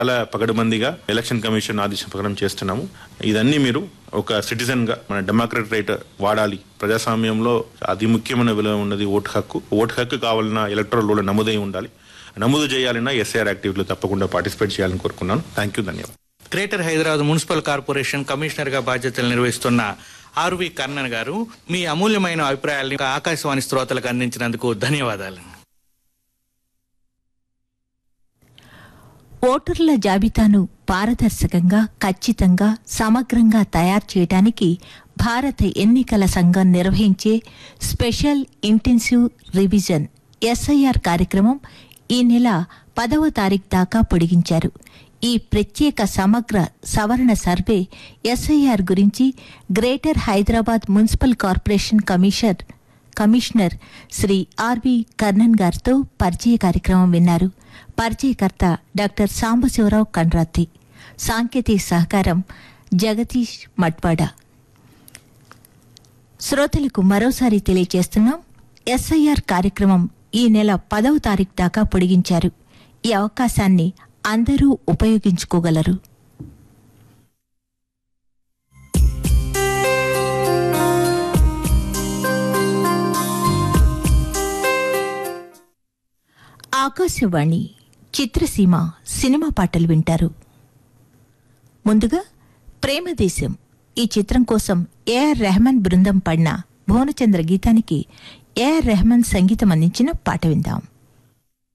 చాలా పగడబందిగా election commission ఆదేశం ప్రకారం చేస్తున్నాము ఇదన్నీ మీరు ఒక సిటిజన్ గా మన డెమోక్రట్ రైట్ వాడాలి ప్రజాస్వామ్యంలో అతి ముఖ్యమైన విలువ ఉన్నది ఓటు హక్కు ఓటు హక్కు కావాలన్నా ఎలక్ట్రల్ రోల్ నమోదై ఉండాలి నమోదు చేయాలన్నా ఎస్ఐఆర్ యాక్టివిటీలో తప్పకుండా పార్టిసిపేట్ చేయాలని కోరుకున్నాను థ్యాంక్ యూ ధన్యవాదాలు greater Hyderabad municipal corporation commissioner గా బాధ్యతలు నిర్వహిస్తున్న ఆర్వి కర్ణన్ గారు మీ అమూల్యమైన అభిప్రాయాలను ఆకాశవాణి శ్రోతలకు అందించినందుకు ధన్యవాదాలు ఓటర్ల జాబితాను పారదర్శకంగా ఖచ్చితంగా సమగ్రంగా తయారు చేయడానికి భారత ఎన్నికల సంఘం నిర్వహించే స్పెషల్ ఇంటెన్సివ్ రివిజన్ ఎస్ఐఆర్ కార్యక్రమం ఈ నెల పదవ తారీఖు దాకా పొడిగించారు ఈ ప్రత్యేక సమగ్ర సవరణ సర్వే ఎస్ఐఆర్ గురించి greater Hyderabad municipal corporation commissioner commissioner Shri RV Karnan గారితో పరిచయ కార్యక్రమం విన్నారు పరిచయకర్త డాక్టర్ సాంబశివరావు కండ్రాతి సాంకేతిక సహకారం జగదీష్ మట్వాడ శ్రోతలకు మరోసారి తెలియజేస్తున్నాం ఎస్ఐఆర్ కార్యక్రమం ఈ నెల పదవ తారీఖు దాకా పొడిగించారు ఈ అవకాశాన్ని అందరూ ఉపయోగించుకోగలరు ఆకాశవాణి చిత్రసీమ సినిమా పాటలు వింటారు ముందుగా ప్రేమదేశం ఈ చిత్రం కోసం ఏఆర్ రెహమాన్ బృందం పాడిన భువనచంద్ర గీతానికి ఏఆర్ రెహమాన్ సంగీతం అందించిన పాట విందాం